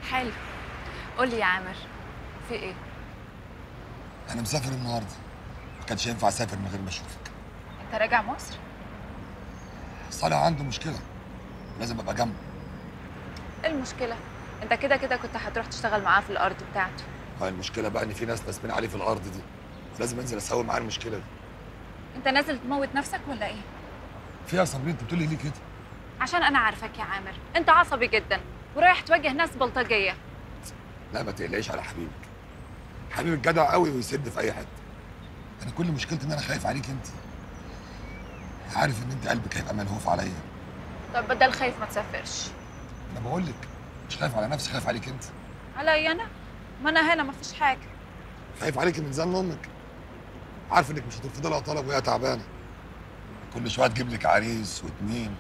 حلو قولي يا عامر في ايه انا مسافر النهارده ما كانش ينفع اسافر من غير ما اشوفك انت راجع مصر صالح عنده مشكله لازم ابقى جنبه ايه المشكله انت كده كده كنت هتروح تشتغل معاه في الارض بتاعته هاي المشكله بقى ان في ناس ناسبين عليه في الارض دي لازم انزل اسوي معاه المشكله دي انت نازل تموت نفسك ولا ايه فيها صابرين انت بتقولي ليه كده عشان انا عارفك يا عامر انت عصبي جدا ورايح تواجه ناس بلطجيه لا ما تقلقيش على حبيبك حبيبك جدع قوي ويسد في اي حته انا كل مشكلتي ان انا خايف عليك انت عارف ان انت قلبك هيبقى ملهوف عليا طب بدل خايف ما تسافرش انا بقول لك مش خايف على نفسي خايف عليك انت عليا انا ما انا هنا ما فيش حاجه خايف عليك من زن امك عارف انك مش هترفضي لها طلب وهي تعبانه كل شويه تجيب لك عريس واتنين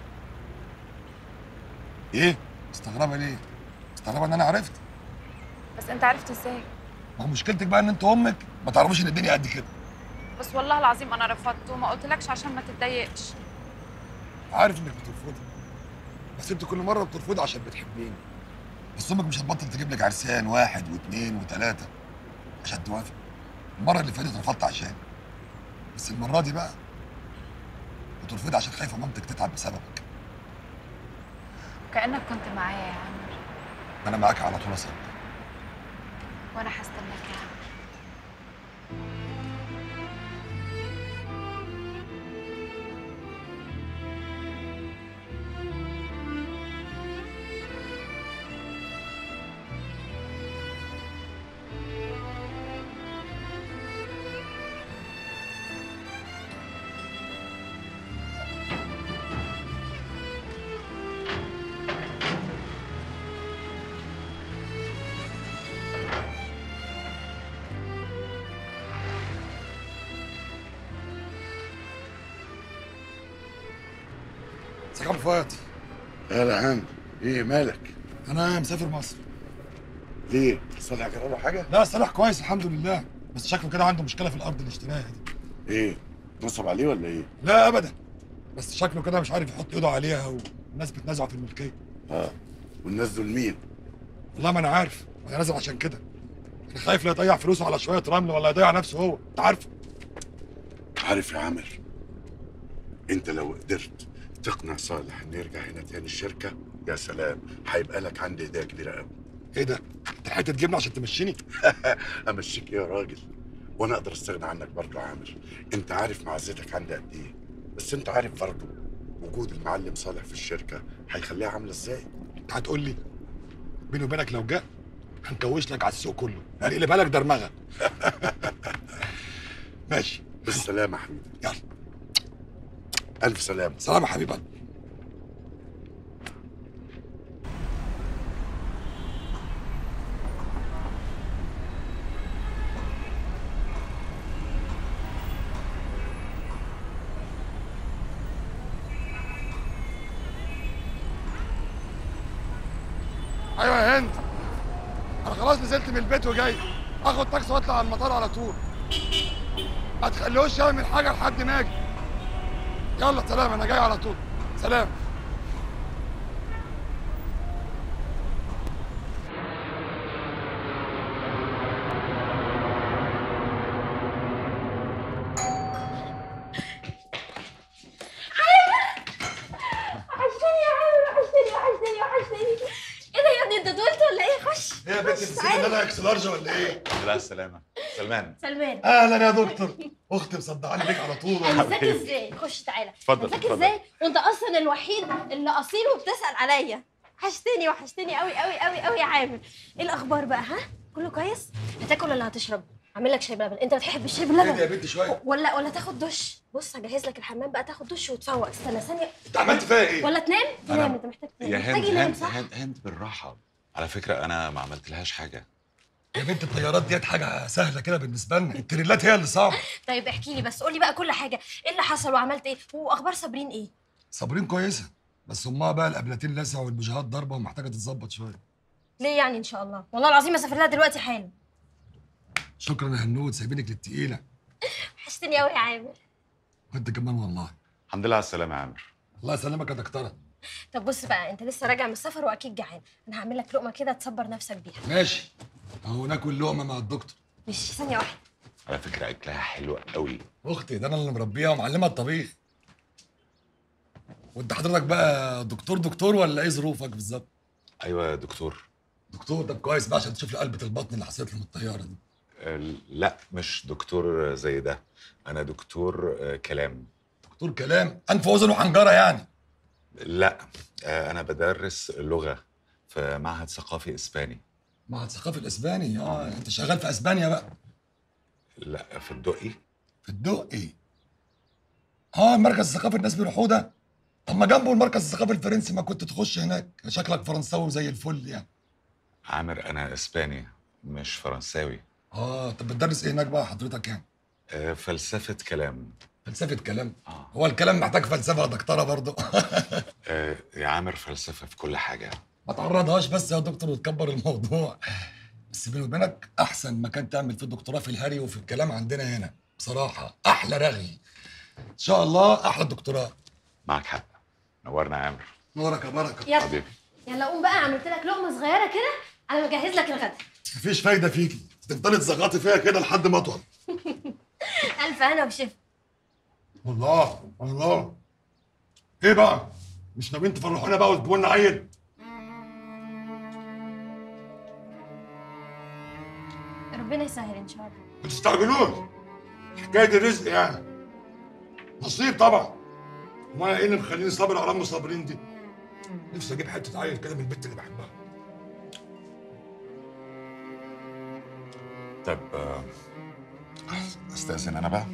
ايه مستغربه ليه مستغربه ان انا عرفت بس انت عرفت ازاي ما هو مشكلتك بقى ان انت امك ما تعرفوش ان الدنيا قد كده بس والله العظيم انا رفضت وما قلتلكش عشان ما تتضايقش عارف انك بترفضي بس انت كل مره بترفضي عشان بتحبيني بس امك مش هتبطل تجيب لك عرسان واحد واثنين وثلاثه عشان توافق المره اللي فاتت رفضت عشان بس المره دي بقى بترفضي عشان خايفه مامتك تتعب بسببك كانك كنت معايا يا عامر انا معاك على طول اصلا وانا هستناك يا عامر سلام فؤاد يا عم ايه مالك؟ انا مسافر مصر ليه؟ صالح جرى له حاجه؟ لا صلاح كويس الحمد لله بس شكله كده عنده مشكله في الارض اللي اشتراها دي ايه؟ نصب عليه ولا ايه؟ لا ابدا بس شكله كده مش عارف يحط ايده عليها والناس بتنازعه في الملكيه اه والناس دول مين؟ والله ما انا عارف انا نازل عشان كده انا خايف لا يضيع فلوسه على شويه رمل ولا يضيع نفسه هو انت عارفه عارف يا عامر انت لو قدرت تقنع صالح انه يرجع هنا تاني الشركه يا سلام هيبقى لك عندي هديه كبيره قوي ايه ده انت حته تجيبني عشان تمشيني امشيك ايه يا راجل وانا اقدر استغنى عنك برضه يا عامر انت عارف معزتك عندي قد ايه بس انت عارف برضه وجود المعلم صالح في الشركه هيخليها عامله ازاي انت هتقول لي بيني وبينك لو جه هنكوش لك على السوق كله هنقلبها لك درمغه ماشي بالسلامه يا حبيبي يلا الف سلامه سلام يا حبيب قلبي ايوه يا هند انا خلاص نزلت من البيت وجاي اخد تاكسي واطلع على المطار على طول ما تخليهوش يعمل حاجه لحد ما اجي يلا سلام انا جاي على طول سلام وحشتني يا عامر وحشتني وحشتني وحشتني ايه ده يا ابني انت دولت ولا ايه خش ايه يا بنت نسيت ان انا اكس لارج ولا ايه؟ لا السلامة سلمان سلمان اهلا يا دكتور اختي مصدعاني بيك على طول انا والله. ذكي ازاي خش تعالى اتفضل، ذكي اتفضل. ازاي وانت اصلا الوحيد اللي اصيل وبتسال عليا وحشتني وحشتني قوي قوي قوي قوي يا عامر ايه الاخبار بقى ها كله كويس هتاكل ولا هتشرب اعمل لك شاي بلبن انت بتحب الشاي ايه ده يا بلبن بنت شويه ولا ولا تاخد دش بص هجهز لك الحمام بقى تاخد دش وتفوق استنى ثانيه انت عملت فيها ايه؟ ولا تنام أنا- تنام انت محتاج تنام يا محتاج هند ينام هند صح هند هند بالراحة على فكرة أنا ما عملتلهاش حاجة يا بنت الطيارات ديت حاجه سهله كده بالنسبه لنا التريلات هي اللي صعبه طيب احكي لي بس قولي بقى كل حاجه ايه اللي حصل وعملت ايه واخبار صابرين ايه صابرين كويسه بس امها بقى القبلتين لسع والبجهات ضربه ومحتاجه تتظبط شويه ليه يعني ان شاء الله والله العظيم اسافر لها دلوقتي حالا شكرا يا هنود سايبينك للتقيله وحشتني قوي يا عامر وانت كمان والله الحمد لله على السلامة يا عامر الله يسلمك يا دكتوره طب بص بقى انت لسه راجع من السفر واكيد جعان انا هعمل لك لقمه كده تصبر نفسك بيها ماشي اهو ناكل لقمه مع الدكتور مش ثانيه واحده على فكره اكلها حلو قوي اختي ده انا اللي مربيها ومعلمها الطبيخ وانت حضرتك بقى دكتور دكتور ولا ايه ظروفك بالظبط ايوه يا دكتور دكتور ده كويس بقى عشان تشوف لي قلبة البطن اللي حصلت لي من الطياره دي آه، لا مش دكتور زي ده انا دكتور آه، كلام دكتور كلام انف واذن وحنجره يعني لا آه، انا بدرس لغه في معهد ثقافي اسباني مع الثقافي الاسباني اه انت شغال في اسبانيا بقى لا في الدقي في الدقي اه المركز الثقافي الناس بيروحوه ده طب ما جنبه المركز الثقافي الفرنسي ما كنت تخش هناك شكلك فرنساوي زي الفل يعني عامر انا اسباني مش فرنساوي اه طب بتدرس ايه هناك بقى حضرتك يعني آه، فلسفه كلام فلسفه كلام اه هو الكلام محتاج فلسفه يا دكتوره برضه آه، يا عامر فلسفه في كل حاجه ما تعرضهاش بس يا دكتور وتكبر الموضوع بس بيني وبينك احسن مكان تعمل فيه دكتوراه في الهري وفي الكلام عندنا هنا بصراحه احلى رغي ان شاء الله احلى دكتوراه معك حق نورنا يا عامر نورك يا بركه يلا حبيبي يلا قوم بقى عملت لك لقمه صغيره كده انا مجهز لك الغدا مفيش فايده فيكي تفضلي تزغطي فيها كده لحد ما اطول الف هنا وشفا والله والله ايه بقى مش ناويين تفرحونا بقى وتجيبوا لنا عيل ربنا يسهل ان شاء الله ما تستعجلوش حكايه الرزق يعني نصيب طبعا وانا ايه اللي مخليني صابر على ام صابرين دي نفسي اجيب حته عيل كده من البت اللي بحبها طب آه، استاذن انا بقى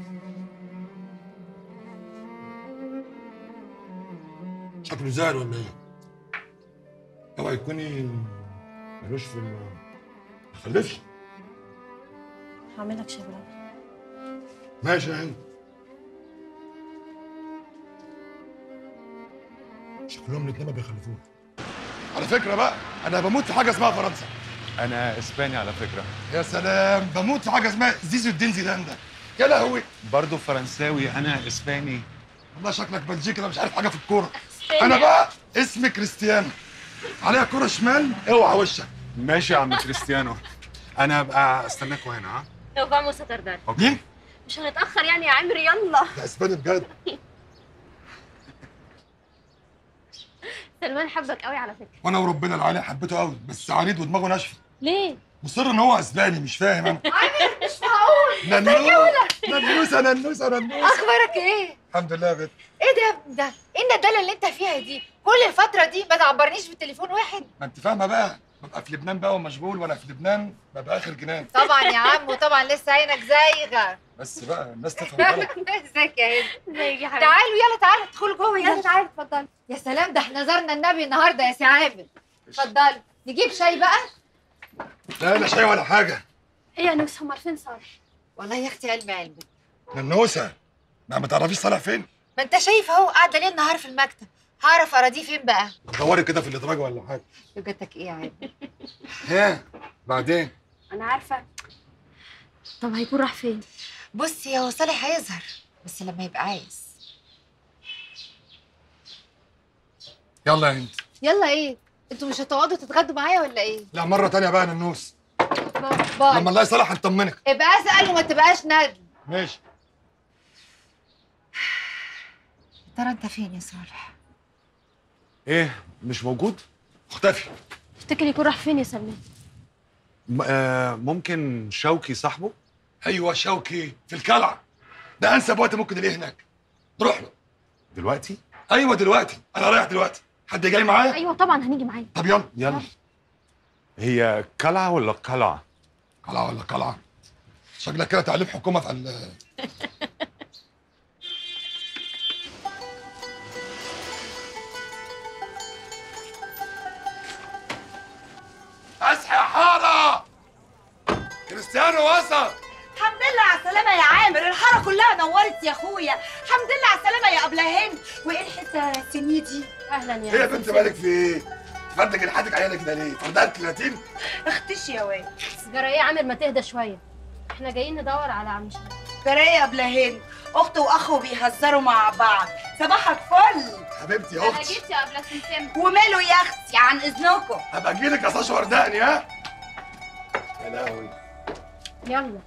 شكله زعل ولا ايه؟ اوعى يكوني ملوش في ال ما خلفش هعمل لك شاي بلبن ماشي يا هند شكلهم الاتنين ما بيخلفوش على فكره بقى انا بموت في حاجه اسمها فرنسا انا اسباني على فكره يا سلام بموت في حاجه اسمها زيزو الدين زيدان ده يا لهوي برضه فرنساوي انا اسباني والله شكلك بلجيكي انا مش عارف حاجه في الكوره انا بقى اسمي كريستيانو عليها كوره شمال اوعى وشك ماشي يا عم كريستيانو انا هبقى استناكوا هنا ها لو فامو ستردان مين؟ مش هنتاخر يعني يا عمرو يلا ده اسباني بجد سلمان حبك قوي على فكره وانا وربنا العالي حبيته قوي بس عنيد ودماغه ناشفه ليه مصر ان هو اسباني مش فاهم انا مش معقول ننوسه ننوسه ننوسه ننوسه اخبارك ايه؟ الحمد لله يا بنت ايه ده يا ابني ده؟ ايه الندالة اللي انت فيها دي؟ كل الفترة دي ما تعبرنيش بالتليفون واحد ما انت فاهمه بقى ببقى في لبنان بقى ومشغول وانا في لبنان ببقى اخر جنان طبعا يا عم وطبعا لسه عينك زايغة بس بقى الناس تفهم غلط ازيك يا هند ازيك يا حبيبي تعالوا يلا تعالوا ادخلوا جوه يلا تعالوا اتفضلوا يا سلام ده احنا زرنا النبي النهارده يا سي عامر اتفضلوا نجيب شاي بقى لا لا شاي ولا حاجه ايه يا نوس هم عارفين صالح والله يا اختي علم علمك ننوسه ما ما تعرفيش صالح فين ما انت شايف اهو قاعده ليل نهار في المكتب هعرف اراضيه فين بقى دوري كده في الادراج ولا حاجه لجتك ايه يا عامر ها بعدين انا عارفه طب هيكون راح فين بصي هو صالح هيظهر بس لما يبقى عايز يلا يا هند يلا ايه انتوا مش هتقعدوا تتغدوا معايا ولا ايه لا مره تانية بقى يا ننوس باي لما نلاقي صالح هنطمنك ابقى اسال وما تبقاش ندل ماشي ترى انت فين يا صالح ايه مش موجود اختفي تفتكر يكون راح فين يا سلمان م- آه ممكن شوقي صاحبه ايوه شوقي في الكلعه ده انسب وقت ممكن الاقيه هناك نروح له دلوقتي ايوه دلوقتي انا رايح دلوقتي حد جاي معايا ايوه طبعا هنيجي معاك طب يلا يلا هي قلعه ولا قلعه قلعه ولا قلعه شكلك كده تعليم حكومه في ال اصحى يا حاره كريستيانو وصل الحمد لله على السلامة يا عامر الحارة كلها نورت يا اخويا الحمد لله على السلامة يا أبلة هند وإيه الحتة السنية دي اهلا يا ايه يا بنت مالك في ايه؟ فردك الحاتك عيالك كده ليه؟ فردها 30 اختشي يا واد سيجاره ايه يا عامر ما تهدى شويه احنا جايين ندور على عم شهاب جرايه قبل هند اخت واخو بيهزروا مع بعض صباحك فل حبيبتي يا انا اختي جيت يا قبل سمسم وماله يا اختي عن اذنكم هبقى اجيلك يا ساشا وردقني ها يا لهوي يلا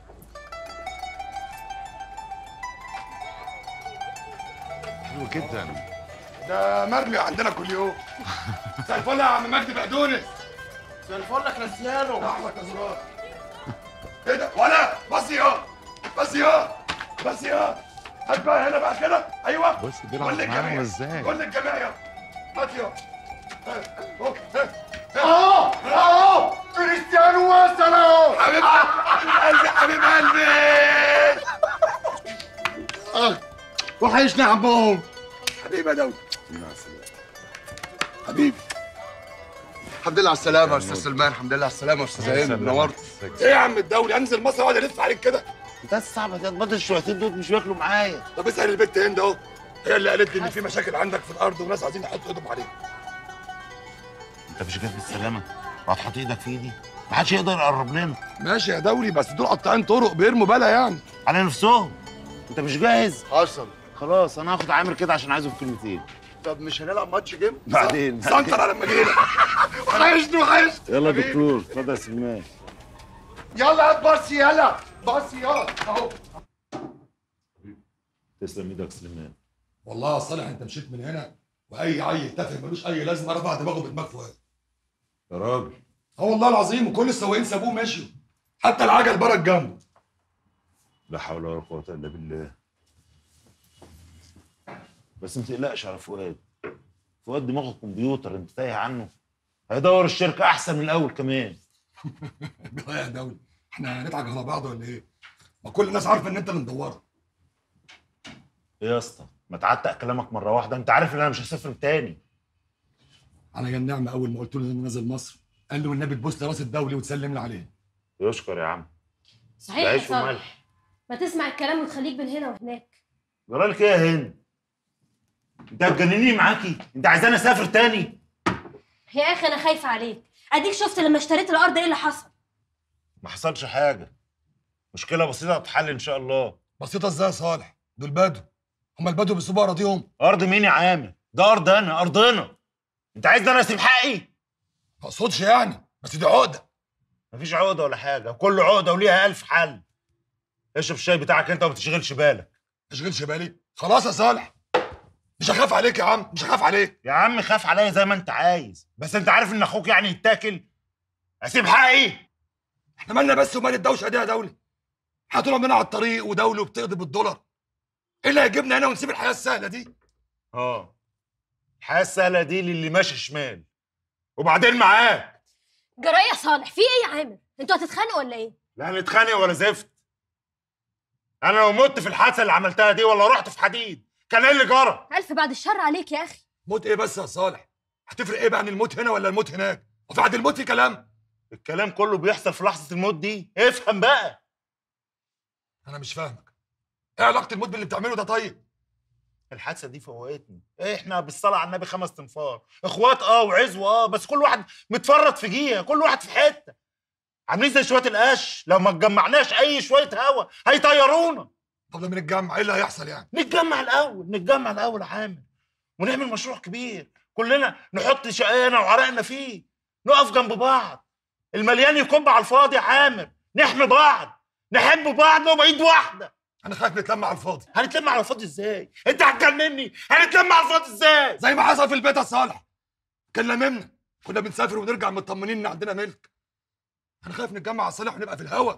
حلو جدا ده مرمي عندنا كل يوم مساء الفل يا عم مجدي بقدونس زي الفل يا كريستيانو لحظة يا زرار ايه ده ولا بس يا بس يا بس يا هات بقى هنا بقى كده ايوه بص قول بيلعب للجميع معاهم ازاي قول للجميع يا هات يا اهو اهو كريستيانو وصل اهو حبيب قلبي حبيب قلبي آه، وحشني يا عمهم حبيبي يا دولي حبيبي الحمد لله على السلامة يا أستاذ سلمان الحمد لله على السلامة يا أستاذ هاني نورت ايه يا عم الدولي انزل مصر واقعد الف عليك كده أنت الصعبة دي تبطل الشويتين دول مش بياكلوا معايا طب اسال البت هند اهو هي اللي قالت لي ان في مشاكل عندك في الارض وناس عايزين يحطوا ايدهم عليك أنت مش جاي بالسلامة وهتحط إيدك في إيدي محدش يقدر يقرب لنا ماشي يا دولي بس دول قطاعين طرق بيرموا بلا يعني على نفسهم أنت مش جاهز؟ حصل خلاص أنا هاخد عامر كده عشان عايزه في كلمتين طب مش هنلعب ماتش جيم بعدين سنتر على لما اجيلك وحشني وحشني يلا يا دكتور اتفضل يا سلمان يلا هات بارسي يلا بارسي يلا اهو تسلم ايدك سلمان والله يا صالح انت مشيت من هنا واي عيل تافه ملوش اي لازمه رفع دماغه بدماغ فؤاد يا راجل اه والله العظيم وكل السواقين سابوه مشيوا حتى العجل برك جنبه لا حول ولا قوة إلا بالله بس ما تقلقش على فؤاد فؤاد دماغه كمبيوتر انت تايه عنه هيدور الشركة أحسن من الأول كمان يا دولي احنا هنضحك على بعض ولا ايه؟ ما كل الناس عارفه ان انت اللي مدوره إيه يا اسطى ما تعتق كلامك مرة واحدة أنت عارف إن أنا مش هسافر تاني انا جا النعمه اول ما قلت له ان انا نازل مصر قال لي والنبي تبوس لي راس الدولي وتسلم لي عليه يشكر يا عم صحيح يا العيش صالح وملح ما تسمع الكلام وتخليك بين هنا وهناك جرالك إيه يا هند؟ أنت هتجنني معاكي؟ أنت عايزاني أسافر تاني؟ يا اخي انا خايفه عليك اديك شفت لما اشتريت الارض ايه اللي حصل ما حصلش حاجة مشكلة بسيطة هتحل إن شاء الله بسيطه ازاي يا صالح؟ دول بدو هما البدو بيسيبوا اراضيهم أرض مين يا عامر؟ ده أرض أنا أرضنا أنت عايزني أنا أسيب حقي؟ ما اقصدش يعني بس دي عقده مفيش عقدة ولا حاجة كل عقدة وليها ألف حل اشرب الشاي بتاعك أنت وما تشغلش بالك تشغلش بالي خلاص يا صالح مش هخاف عليك يا عم مش هخاف عليك يا عم خاف عليا زي ما أنت عايز بس أنت عارف إن أخوك يعني يتاكل أسيب حقي احنا مالنا بس ومال الدوشه دي يا دولي احنا طول عمرنا على الطريق ودولي وبتقضي بالدولار ايه اللي هيجيبنا هنا ونسيب الحياه السهله دي أه الحياة السهلة دي للي ماشي شمال وبعدين معاك جرايه يا صالح في ايه يا عامر انتوا هتتخانقوا ولا ايه لا هنتخانق ولا زفت أنا لو مت في الحادثة اللي عملتها دي ولا رحت في حديد كان إيه اللي جرى؟ الف بعد الشر عليك يا اخي موت ايه بس يا صالح هتفرق ايه بقى عن الموت هنا ولا الموت هناك وفي بعد الموت في كلام الكلام كله بيحصل في لحظة الموت دي افهم بقى انا مش فاهمك ايه علاقه الموت باللي بتعمله ده طيب الحادثه دي فوقتني احنا بالصلاه على النبي خمس تنفار اخوات اه وعزوه اه بس كل واحد متفرط في جهه كل واحد في حته عاملين زي شويه القش لو ما اتجمعناش اي شويه هوا هيطيرونا طب لما نتجمع ايه اللي هيحصل يعني نتجمع الاول نتجمع الاول يا عامر ونعمل مشروع كبير كلنا نحط شقانا وعرقنا فيه نقف جنب بعض المليان يكب على الفاضي يا عامر نحمي بعض نحب بعض نبقى ايد واحده انا خايف نتلم على الفاضي هنتلم على الفاضي ازاي انت هتجنني هنتلم على الفاضي ازاي زي ما حصل في البيت يا صالح كان لممنا كنا بنسافر ونرجع مطمنين ان عندنا ملك انا خايف نتجمع على صالح ونبقى في الهوا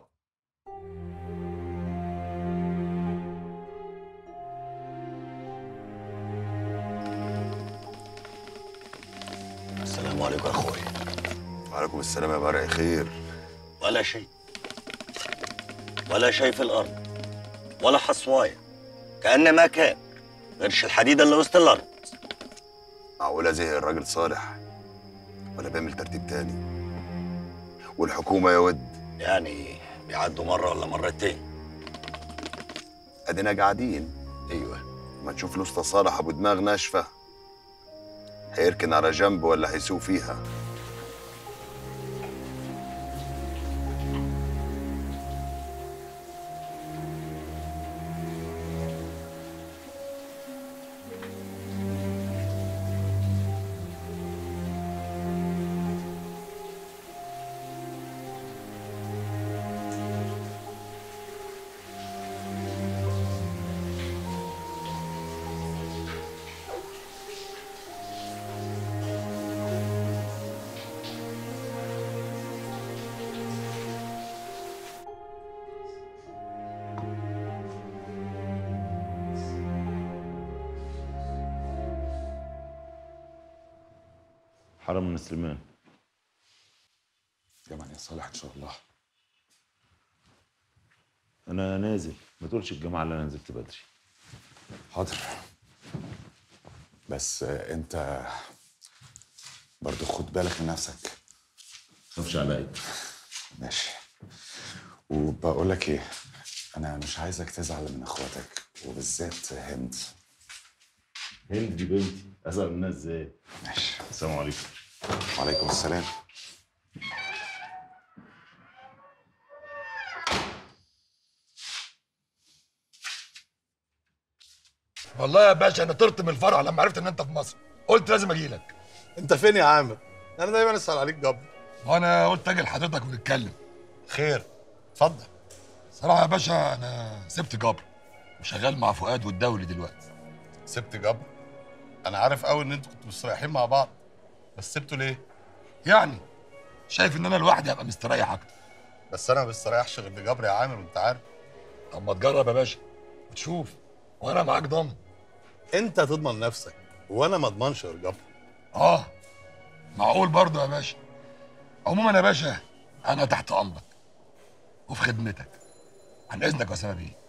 السلام عليكم يا اخوي وعليكم السلام يا مرعي خير ولا شيء ولا شيء في الارض ولا حصوايه كأن ما كان غيرش الحديد اللي وسط الارض معقولة زهق الراجل صالح ولا بيعمل ترتيب تاني والحكومة يا ود يعني بيعدوا مره ولا مرتين ادينا قاعدين ايوه ما نشوف الاسطى صالح ابو دماغ ناشفة هيركن على جنب ولا هيسوق فيها حرم من سليمان جمعا يا صالح ان شاء الله انا نازل ما تقولش الجماعه اللي انا نزلت بدري حاضر بس آه، انت برضو خد بالك من نفسك خافش عليا ماشي وبقول لك ايه انا مش عايزك تزعل من اخواتك وبالذات هند هند دي بنتي ازعل منها ازاي ماشي السلام عليكم وعليكم السلام والله يا باشا انا طرت من الفرح لما عرفت ان انت في مصر قلت لازم اجي لك انت فين يا عامر؟ انا دايما اسال عليك جبر وانا قلت اجي لحضرتك ونتكلم خير اتفضل صراحه يا باشا انا سبت جبر وشغال مع فؤاد والدولي دلوقتي سبت جبر انا عارف قوي ان انتوا كنتوا مستريحين مع بعض بس سبته ليه؟ يعني شايف ان انا لوحدي هبقى مستريح اكتر بس انا ما بستريحش غير بجبر يا عامر وانت عارف طب ما تجرب يا باشا وتشوف وانا معاك ضامن انت تضمن نفسك وانا ما اضمنش غير جبر اه معقول برضه يا باشا عموما يا باشا انا تحت امرك وفي خدمتك عن اذنك يا اسامه بيه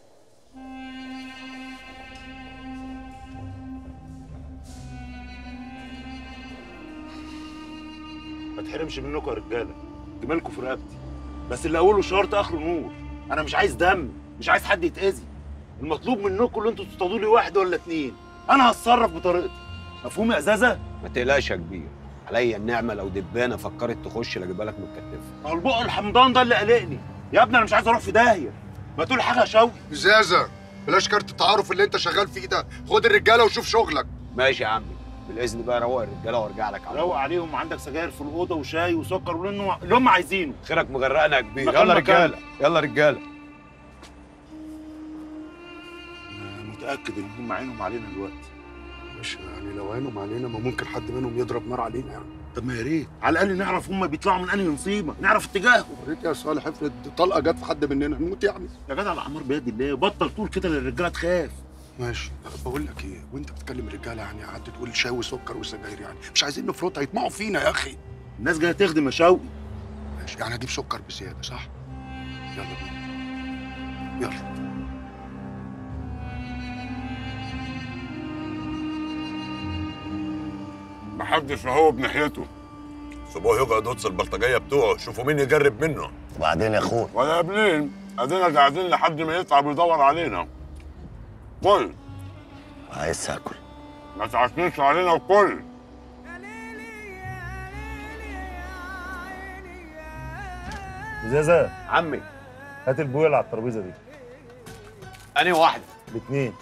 ما تحرمش منكم يا رجاله جمالكم في رقبتي بس اللي اوله شرط اخره نور انا مش عايز دم مش عايز حد يتاذي المطلوب منكم ان انتوا تصطادوا لي واحد ولا اتنين انا هتصرف بطريقتي مفهوم يا ازازه ما تقلقش يا كبير عليا النعمه لو دبانه فكرت تخش لاجيبها لك متكتفه هو البق الحمضان ده اللي قلقني يا ابني انا مش عايز اروح في داهيه ما تقول حاجه يا شوقي ازازه بلاش كارت التعارف اللي انت شغال فيه ده خد الرجاله وشوف شغلك ماشي يا عمي بالاذن بقى روق الرجاله وارجع لك على روق عليهم عندك سجاير في الاوضه وشاي وسكر واللي اللي هم عايزينه خيرك مغرقنا يا كبير مكان يلا مكان. رجاله يلا رجاله انا متاكد ان هم عينهم علينا دلوقتي مش يعني لو عينهم علينا ما ممكن حد منهم يضرب نار علينا يعني طب ما يا ريت على الاقل نعرف هم بيطلعوا من انهي نصيبه نعرف اتجاههم يا ريت يا صالح افرض طلقه جت في حد مننا نموت يعني يا جدع العمار بيد الله بطل طول كده للرجاله تخاف ماشي بقول لك ايه وانت بتكلم الرجاله يعني قعدت تقول شاي وسكر وسجاير يعني مش عايزين نفرطها يطمعوا فينا يا اخي الناس جايه تخدم يا شوقي ماشي يعني اجيب سكر بزياده صح يلا بينا يلا محدش هو بناحيته سيبوه يقعد وسط البلطجيه بتوعه شوفوا مين يجرب منه وبعدين يا اخويا ولا قابلين ادينا قاعدين لحد ما يتعب ويدور علينا كل عايز تاكل ما تعشنيش علينا وكل ازازه عمي هات البويه اللي على الترابيزه دي انهي واحده الاثنين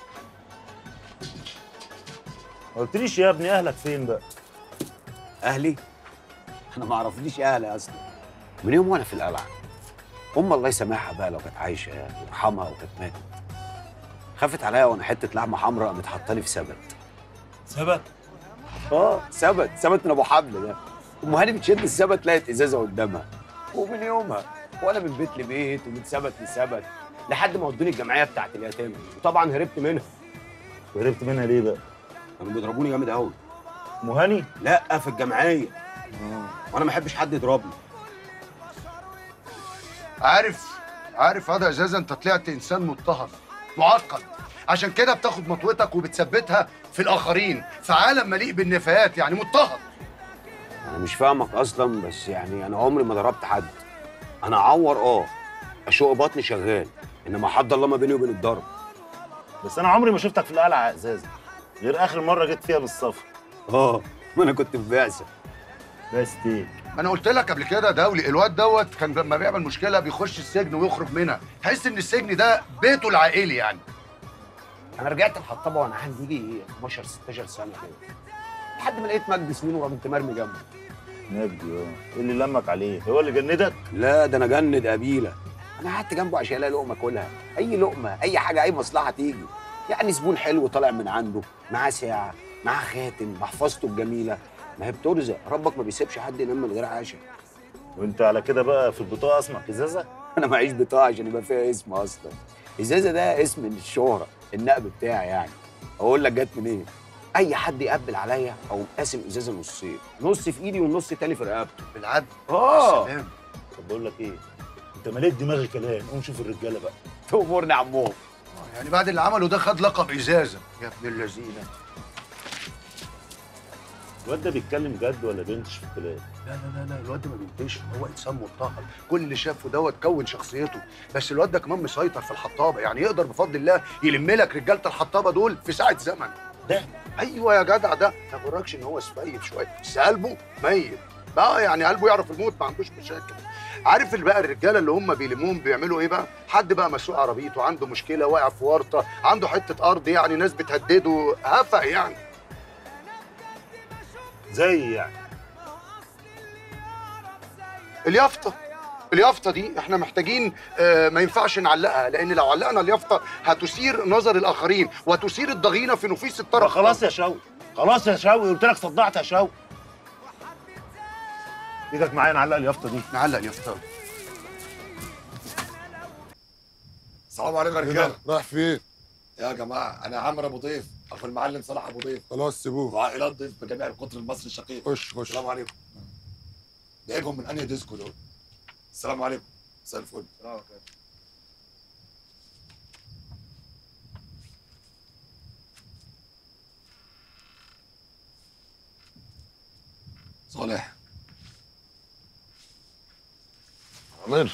ما قلتليش يا ابني اهلك فين بقى اهلي انا ما اعرفليش اهلي اصلا من يوم وانا في القلعه ام الله يسامحها بقى لو كانت عايشه ويرحمها وكانت ماتت خافت عليا وانا حته لحمه حمراء متحطه لي في سبت سبت اه سبت سبت من ابو حبل ده ام هاني بتشد السبت لقت ازازه قدامها ومن يومها وانا من بيت لبيت ومن سبت لسبت لحد ما ودوني الجمعيه بتاعت اليتامى وطبعا هربت منها وهربت منها ليه بقى؟ كانوا بيضربوني جامد قوي مهاني؟ لا في الجمعيه وانا ما احبش حد يضربني عارف عارف هذا ازازه انت طلعت انسان مضطهد معقد عشان كده بتاخد مطوتك وبتثبتها في الاخرين في عالم مليء بالنفايات يعني مضطهد انا مش فاهمك اصلا بس يعني انا عمري ما ضربت حد انا اعور اه اشق بطني شغال انما حد الله ما بيني وبين الضرب بس انا عمري ما شفتك في القلعه يا ازازه غير اخر مره جيت فيها بالسفر اه ما انا كنت في بعثه بس ايه انا قلت لك قبل كده دولي الواد دوت كان لما بيعمل مشكله بيخش السجن ويخرج منها تحس ان السجن ده بيته العائلي يعني انا رجعت الحطابه وانا عندي يجي 15 16 سنه كده لحد ما لقيت مجدي سنين وقمت مرمي جنبه مجدي اه ايه اللي لمك عليه هو اللي جندك لا ده انا جند قبيله انا قعدت جنبه عشان الاقي لقمه كلها اي لقمه اي حاجه اي مصلحه تيجي يعني زبون حلو طالع من عنده معاه ساعه معاه خاتم محفظته الجميله ما هي بترزق ربك ما بيسيبش حد ينام من غير عشاء وانت على كده بقى في البطاقه اسمك ازازه انا معيش بطاقه عشان يبقى فيها اسم اصلا ازازه ده اسم من الشهره النقب بتاعي يعني اقول لك جت منين اي حد يقبل عليا او قاسم ازازه نصين نص في ايدي والنص تاني في رقبته بالعدل اه سلام طب بقول لك ايه انت مليت دماغي كلام قوم شوف الرجاله بقى تأمرني يا عمهم يعني بعد اللي عمله ده خد لقب ازازه يا ابن اللذينه الواد ده بيتكلم جد ولا بينتش في الكلام لا لا لا لا الواد ده ما بينتش هو انسان مضطهد كل اللي شافه دوت كون شخصيته بس الواد ده كمان مسيطر في الحطابه يعني يقدر بفضل الله يلم لك رجاله الحطابه دول في ساعه زمن ده ايوه يا جدع ده ما يغركش ان هو سفيف شويه بس قلبه ميت بقى يعني قلبه يعرف الموت ما عندوش مشاكل عارف اللي بقى الرجاله اللي هم بيلموهم بيعملوا ايه بقى حد بقى مسوق عربيته عنده مشكله واقع في ورطه عنده حته ارض يعني ناس بتهدده هفق يعني زي يعني اليافطه اليافطه دي احنا محتاجين آه ما ينفعش نعلقها لان لو علقنا اليافطه هتثير نظر الاخرين وتثير الضغينه في نفوس الطرف خلاص يا شوقي خلاص يا شوقي قلت لك صدعت يا شوقي ايدك معايا نعلق اليافطه دي نعلق اليافطه السلام عليكم يا رجاله رايح فين؟ يا جماعه انا عمرو ابو ضيف اخو المعلم صلاح ابو ضيف خلاص سيبوه وعائلات ضيف بجميع القطر المصري الشقيق خش خش السلام عليكم جايبهم من انهي ديسكو دول السلام عليكم مساء الفل صالح عمر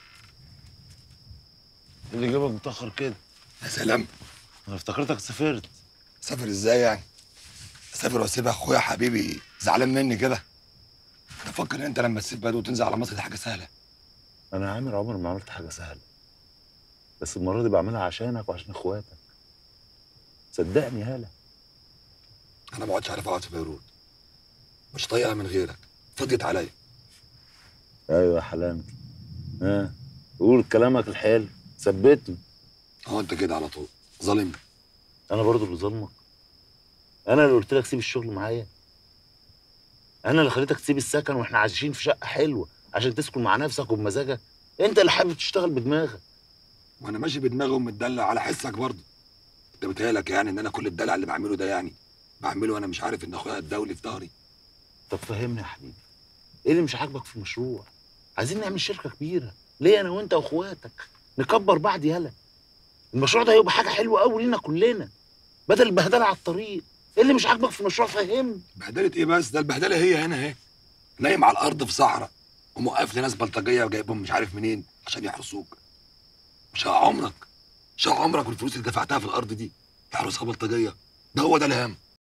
اللي جابك متاخر كده يا سلام انا افتكرتك سافرت اسافر ازاي يعني اسافر واسيب اخويا حبيبي زعلان مني كده انا فكر ان انت لما تسيب بدو وتنزل على مصر دي حاجه سهله انا عامر عمر ما عملت حاجه سهله بس المره دي بعملها عشانك وعشان اخواتك صدقني هاله انا ما عدتش عارف اقعد في بيروت مش طايقها من غيرك فضيت عليا ايوه يا حلامتي ها قول كلامك الحلو ثبتني هو انت كده على طول ظالمني انا برضو اللي ظلمك انا اللي قلت لك سيب الشغل معايا انا اللي خليتك تسيب السكن واحنا عايشين في شقه حلوه عشان تسكن مع نفسك وبمزاجك انت اللي حابب تشتغل بدماغك وانا ماشي بدماغي ومتدلع على حسك برضه انت بتهيألك يعني ان انا كل الدلع اللي بعمله ده يعني بعمله وانا مش عارف ان اخويا الدولي في ظهري طب فهمني يا حبيبي ايه اللي مش عاجبك في المشروع عايزين نعمل شركه كبيره ليه انا وانت واخواتك نكبر بعض يالا المشروع ده هيبقى حاجه حلوه قوي لينا كلنا بدل البهدله على الطريق ايه اللي مش عاجبك في المشروع فهمني بهدله ايه بس ده البهدله هي هنا اهي نايم على الارض في صحراء وموقف لي ناس بلطجيه وجايبهم مش عارف منين عشان يحرسوك مش عمرك مش عمرك والفلوس اللي دفعتها في الارض دي يحرسها بلطجيه ده هو ده الهم